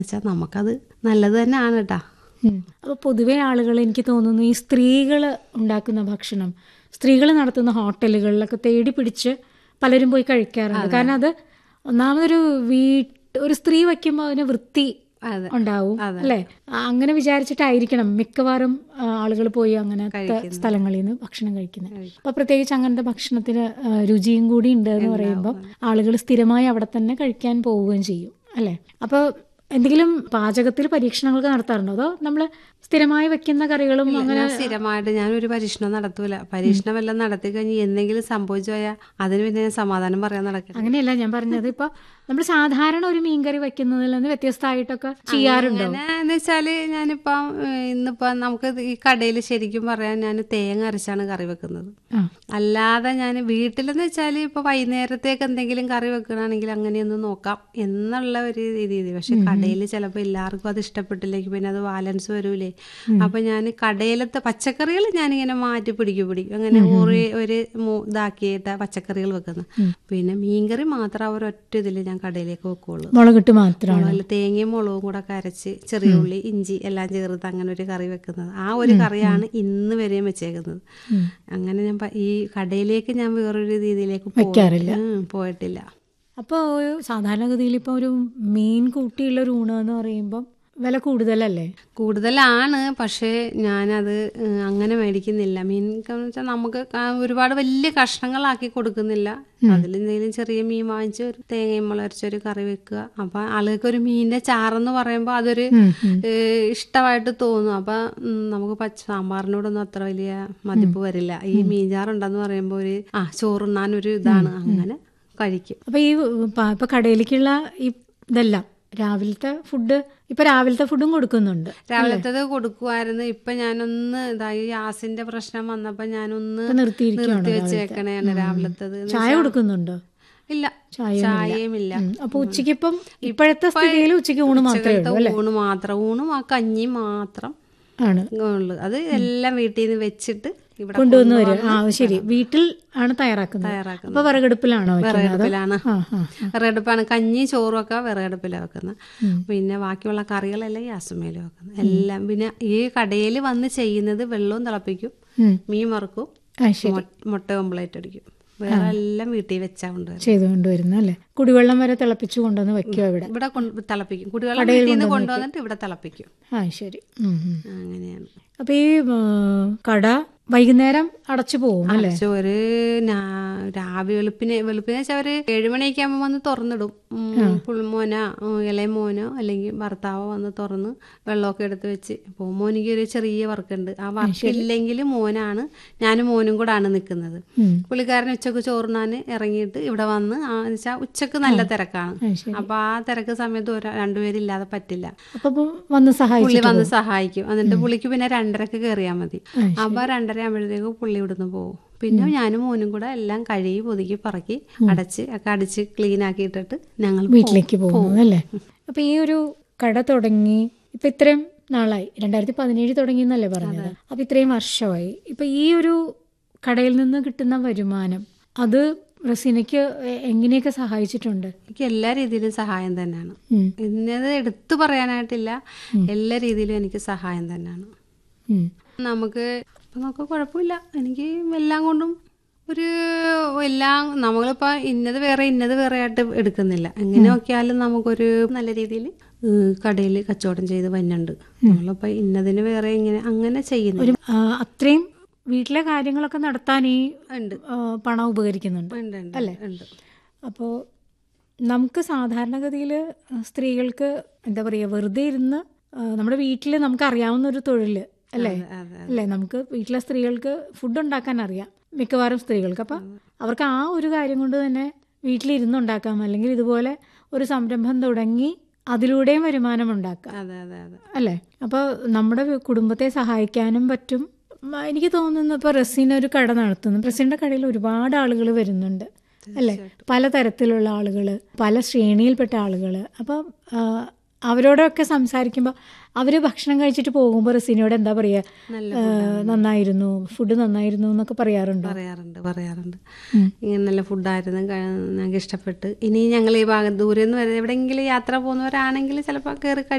വെച്ചാൽ നമുക്കത് നല്ലത് തന്നെയാണ് കേട്ടാ ഉം. അപ്പൊ പൊതുവെ ആളുകൾ എനിക്ക് തോന്നുന്നു ഈ സ്ത്രീകൾ ഉണ്ടാക്കുന്ന ഭക്ഷണം സ്ത്രീകൾ നടത്തുന്ന ഹോട്ടലുകളിലൊക്കെ തേടി പിടിച്ച് പലരും പോയി കഴിക്കാറുണ്ട് കാരണം അത് ഒന്നാമതൊരു വീട്ട് ഒരു സ്ത്രീ വയ്ക്കുമ്പോൾ അതിന് വൃത്തി അതെ ഉണ്ടാവും അല്ലേ ആ, അങ്ങനെ വിചാരിച്ചിട്ടായിരിക്കണം മിക്കവാറും ആളുകൾ പോയി അങ്ങനത്തെ സ്ഥലങ്ങളിൽ നിന്ന് ഭക്ഷണം കഴിക്കുന്നത് അപ്പൊ പ്രത്യേകിച്ച് അങ്ങനത്തെ ഭക്ഷണത്തിന് ആ, രുചിയും കൂടി ഉണ്ട് എന്ന് പറയുമ്പോൾ ആളുകൾ സ്ഥിരമായി അവിടെ തന്നെ കഴിക്കാൻ പോവുകയും ചെയ്യും അല്ലേ അപ്പോൾ എന്തെങ്കിലും പാചകത്തിൽ പരീക്ഷണങ്ങളൊക്കെ നടത്താറുണ്ടോ അതോ നമ്മൾ സ്ഥിരമായി വെക്കുന്ന കറികളും അങ്ങനെ ഞാൻ സ്ഥിരമായിട്ട് ഞാനൊരു പരീക്ഷണം നടത്തൂല പരീക്ഷണം വല്ലതും നടത്തി കഴിഞ്ഞ് എന്തെങ്കിലും സംഭവിച്ചു പോയാൽ അതിന് പിന്നെ ഞാൻ സമാധാനം പറയാൻ നടക്കില്ല അങ്ങനെയല്ല ഞാൻ പറഞ്ഞത് ഇപ്പൊ നമ്മൾ സാധാരണ ഒരു മീൻകറി വെക്കുന്നതിൽ നിന്ന് വ്യത്യസ്തമായിട്ടൊക്കെ ചെയ്യാറുണ്ടോ അങ്ങനെ എന്ന് വെച്ചാല് ഞാനിപ്പം ഏഹ്, ഇന്നിപ്പം നമുക്ക് ഈ കടയിൽ ശരിക്കും പറയാൻ ഞാൻ തേങ്ങ അരച്ചാണ് കറി വെക്കുന്നത് ആ. അല്ലാതെ ഞാൻ വീട്ടിലെന്ന് വെച്ചാൽ ഇപ്പൊ വൈകുന്നേരത്തേക്ക് എന്തെങ്കിലും കറി വെക്കണമെങ്കിൽ അങ്ങനെയൊന്ന് നോക്കാം എന്നുള്ള ഒരു രീതി പക്ഷെ കടയിൽ ചിലപ്പോൾ എല്ലാവർക്കും അത് ഇഷ്ടപ്പെട്ടില്ലെങ്കിൽ പിന്നെ അത് ബാലൻസ് വരൂലേ അപ്പൊ ഞാൻ കടയിലത്തെ പച്ചക്കറികൾ ഞാനിങ്ങനെ മാറ്റി പിടിക്കും പിടിക്കും അങ്ങനെ ഒരു ഒരു മൂ- ഇതാക്കിയിട്ട് പച്ചക്കറികൾ വെക്കുന്നത് പിന്നെ മീൻകറി മാത്രം ആ ഒരൊറ്റ ഇതിൽ ഞാൻ കടയിലേക്ക് വെക്കുള്ളൂ മുളകിട്ട് മാത്രമാണ് നല്ല തേങ്ങയും മുളകും കൂടെ ഒക്കെ അരച്ച് ചെറിയ ഉള്ളി ഇഞ്ചി എല്ലാം ചേർത്ത് അങ്ങനെ ഒരു കറി വെക്കുന്നത് ആ ഒരു കറിയാണ് ഇന്ന് വരെയും വെച്ചേക്കുന്നത് അങ്ങനെ ഞാൻ പ- ഈ കടയിലേക്ക് ഞാൻ വേറൊരു രീതിയിലേക്ക് പോയി- വെക്കാറില്ല. ഉം, പോയിട്ടില്ല അപ്പോൾ സാധാരണഗതിയിൽ ഇപ്പോൾ ഒരു മീൻ കൂട്ടിയുള്ള ഒരു ഊണ് എന്ന് പറയുമ്പോൾ വില കൂടുതലല്ലേ കൂടുതലാണ് പക്ഷേ ഞാനത് ഉം, അങ്ങനെ മേടിക്കുന്നില്ല മീൻ എന്ന് വെച്ചാൽ നമുക്ക് ക- ഒരുപാട് വലിയ കഷ്ണങ്ങളാക്കി കൊടുക്കുന്നില്ല അതിൽ എന്തെങ്കിലും ചെറിയ മീൻ വാങ്ങിച്ച് ഒരു തേങ്ങയും മുളകരച്ച ഒരു കറി വെക്കുക അപ്പൊ ആളുകൾക്ക് ഒരു മീനിന്റെ ചാറെന്ന് പറയുമ്പോൾ അതൊരു ഏഹ്, ഇഷ്ടമായിട്ട് തോന്നും അപ്പൊ ഉം, നമുക്ക് പച്ച സാമ്പാറിനോടൊന്നും അത്ര വലിയ മതിപ്പ് വരില്ല ഈ മീൻ ചാറുണ്ടെന്ന് പറയുമ്പോൾ ഒരു ആ ചോറുണ്ണാൻ ഒരു ഇതാണ് അങ്ങനെ കഴിക്കും അപ്പോൾ ഈ പ- ഇപ്പൊ കടയിലേക്കുള്ള ഈ ഇതെല്ലാം രാവിലത്തെ ഫുഡ് ഇപ്പൊ രാവിലത്തെ ഫുഡും കൊടുക്കുന്നുണ്ട് രാവിലത്തത് കൊടുക്കുമായിരുന്നു ഇപ്പൊ ഞാനൊന്ന് ഇതാ ഈ ഗ്യാസിന്റെ പ്രശ്നം വന്നപ്പോ ഞാനൊന്ന് ഇപ്പൊ നിർത്തിയിരിക്കുകയാണോ നിർത്തി വെച്ചേക്കണേണ് രാവിലത്തത് എന്ന് ചായ കൊടുക്കുന്നുണ്ട് ഇല്ല ചായയും ഇല്ല ഉം. അപ്പൊ ഉച്ചയ്ക്ക് ഇപ്പം ഇപ്പോഴത്തെ സ്ഥിതിയിൽ ഉച്ചയ്ക്ക് ഊണ് മാത്രമേ ഉള്ളൂ ഉച്ചക്കലത്തെ ഊണ് മാത്രം ഊണും ആ കഞ്ഞി മാത്രം ആണ് ഉള്ളു അത് എല്ലാം വീട്ടിൽ നിന്ന് വെച്ചിട്ട് ഇവിടെ കൊണ്ടുവന്ന് വരും ആ ശരി വീട്ടിൽ ആണ് തയ്യാറാക്കുന്നത് തയ്യാറാക്കുന്നത് അപ്പൊ വിറകടുപ്പിലാണോ വെക്കുന്നത് വിറകടുപ്പിലാണ് ആ ആ വിറകടുപ്പാണ് കഞ്ഞി ചോറും ഒക്കെ വിറകടുപ്പിലാണ് വെക്കുന്നത് പിന്നെ ബാക്കിയുള്ള കറികളെല്ലാം ഗ്യാസുമേൽ വെക്കുന്നത് എല്ലാം പിന്നെ ഈ കടയിൽ വന്ന് ചെയ്യുന്നത് വെള്ളവും തിളപ്പിക്കും ഉം. മീൻ വറുക്കും ആ ശരി മൊ- മുട്ട ഓംപ്ലേറ്റ് അടിക്കും വേറെ എല്ലാം വീട്ടിൽ വെച്ചാ കൊണ്ടുവരും ചെയ്തുകൊണ്ട് വരുന്നു അല്ലേ കുടിവെള്ളം വരെ തിളപ്പിച്ചു കൊണ്ടുവന്ന് വെക്കുക ഇവിടെ ഇവിടെ കൊണ്ട് തിളപ്പിക്കും കുടിവെള്ളം വീട്ടിൽ നിന്ന് കൊണ്ടുവന്നിട്ട് ഇവിടെ തിളപ്പിക്കും ആ ശരി ഉം, ഉം. അങ്ങനെയാണ് അപ്പൊ ഈ ഉം, കട വൈകുന്നേരം അടച്ചു പോകും അല്ലേ പക്ഷെ ഒരു ഞാ- രാവിലെ വെളുപ്പിന് വെളുപ്പിന് വെച്ചാൽ ഒരു ഏഴുമണിയൊക്കെ ആകുമ്പോൾ വന്ന് തുറന്നിടും ഉം, പുൾമോന ഉം, ഇളയമോനോ അല്ലെങ്കിൽ ഭർത്താവോ വന്ന് തുറന്ന് വെള്ളമൊക്കെ എടുത്ത് വെച്ച് അപ്പോൾ മോനിക്ക് ഒരു ചെറിയ വർക്കുണ്ട് ആ വർക്ക് ഇല്ലെങ്കിൽ മോനാണ് ഞാനും മോനും കൂടാണ് നിൽക്കുന്നത് ഉം. പുള്ളിക്കാരൻ ഉച്ചക്ക് ചോറിനാൻ ഇറങ്ങിയിട്ട് ഇവിടെ വന്ന് ആ വെച്ചാൽ ഉച്ചക്ക് നല്ല തിരക്കാണ് ആ, ശരി അപ്പൊ ആ തിരക്ക് സമയത്ത് ഒരു രണ്ടുപേരില്ലാതെ പറ്റില്ല അപ്പൊ ഇപ്പൊ വന്ന് സഹായിച്ചു പുള്ളി വന്ന് സഹായിക്കും എന്നിട്ട് പുള്ളിക്ക് പിന്നെ രണ്ടരക്ക് കയറിയാൽ മതി ആ, അപ്പൊ രണ്ടര ആകുമ്പോഴത്തേക്ക് പുള്ളി ഇവിടുന്ന് പോകും പിന്നെ ഞാനും മോനും കൂടെ എല്ലാം കഴുകി പുതുക്കി പറക്കി അടച്ച് ഒക്കെ അടിച്ച് ക്ലീൻ ആക്കി ഇട്ടിട്ട് ഞങ്ങൾ വീട്ടിലേക്ക് പോകുന്നു അല്ലേ അപ്പൊ ഈ ഒരു കട തുടങ്ങി ഇപ്പൊ ഇത്രയും നാളായി രണ്ടായിരത്തി പതിനേഴ് തുടങ്ങി എന്നല്ലേ പറഞ്ഞത് അപ്പൊ ഇത്രയും വർഷമായി ഇപ്പൊ ഈ ഒരു കടയിൽ നിന്ന് കിട്ടുന്ന വരുമാനം അത് റസീനയ്ക്ക് എ- എങ്ങനെയൊക്കെ സഹായിച്ചിട്ടുണ്ട് എനിക്ക് എല്ലാ രീതിയിലും സഹായം തന്നെയാണ് ഉം. ഇന്നത് എടുത്തു പറയാനായിട്ടില്ല എല്ലാ രീതിയിലും എനിക്ക് സഹായം തന്നെയാണ് ഉം. നമുക്ക് ഇപ്പൊ നമുക്ക് കുഴപ്പമില്ല എനിക്ക് എല്ലാം കൊണ്ടും ഒരു എല്ലാം നമ്മളിപ്പോ ഇന്നത് വേറെ ഇന്നത് വേറെ ആയിട്ട് എടുക്കുന്നില്ല എങ്ങനെ നോക്കിയാലും നമുക്കൊരു നല്ല രീതിയിൽ കടയിൽ കച്ചവടം ചെയ്ത് വന്നുണ്ട് നമ്മളിപ്പോ ഇന്നതിന് വേറെ ഇങ്ങനെ അങ്ങനെ ചെയ്യുന്നു ഒരു ആ, അത്രയും വീട്ടിലെ കാര്യങ്ങളൊക്കെ നടത്താൻ ഈ ഉണ്ട് ആ, പണം ഉപകരിക്കുന്നുണ്ട് ഉണ്ട് ഉണ്ട് അല്ലേ? ഉണ്ട് അപ്പോൾ നമുക്ക് സാധാരണഗതിയിൽ സ്ത്രീകൾക്ക് എന്താ പറയുക വെറുതെ ഇരുന്ന് ആ, നമ്മുടെ വീട്ടിൽ നമുക്ക് അറിയാവുന്ന ഒരു തൊഴിൽ അല്ലേ അതെ അല്ലേ നമുക്ക് വീട്ടിലെ സ്ത്രീകൾക്ക് ഫുഡ് ഉണ്ടാക്കാൻ അറിയാം മിക്കവാറും സ്ത്രീകൾക്ക് അപ്പം അവർക്ക് ആ ഒരു കാര്യം കൊണ്ട് തന്നെ വീട്ടിലിരുന്ന് ഉണ്ടാക്കാം അല്ലെങ്കിൽ ഇതുപോലെ ഒരു സംരംഭം തുടങ്ങി അതിലൂടെയും വരുമാനം ഉണ്ടാക്കാം അതെ അതെ അതെ അല്ലേ അപ്പോൾ നമ്മുടെ വി- കുടുംബത്തെ സഹായിക്കാനും പറ്റും മ, എനിക്ക് തോന്നുന്നു ഇപ്പോൾ റസീന ഒരു കട നടത്തുന്നു റസീൻ്റെ കടയിൽ ഒരുപാട് ആളുകൾ വരുന്നുണ്ട് അല്ലേ പലതരത്തിലുള്ള ആളുകൾ പല ശ്രേണിയിൽപ്പെട്ട ആളുകൾ അപ്പം അവരോടൊക്കെ സംസാരിക്കുമ്പോൾ അവർ ഭക്ഷണം കഴിച്ചിട്ട് പോകുമ്പോൾ റസീനയോട് എന്താ പറയുക നല്ല നന്നായിരുന്നു ഫുഡ് നന്നായിരുന്നു എന്നൊക്കെ പറയാറുണ്ടോ പറയാറുണ്ട് പറയാറുണ്ട് ഉം. ഇങ്ങനെ നല്ല ഫുഡായിരുന്നു ക- ഞങ്ങൾക്ക് ഇഷ്ടപ്പെട്ട് ഇനി ഞങ്ങൾ ഈ ഭാഗം ദൂരെ നിന്ന് വരെ എവിടെയെങ്കിലും യാത്ര പോകുന്നവരാണെങ്കിൽ ചിലപ്പോൾ കയറി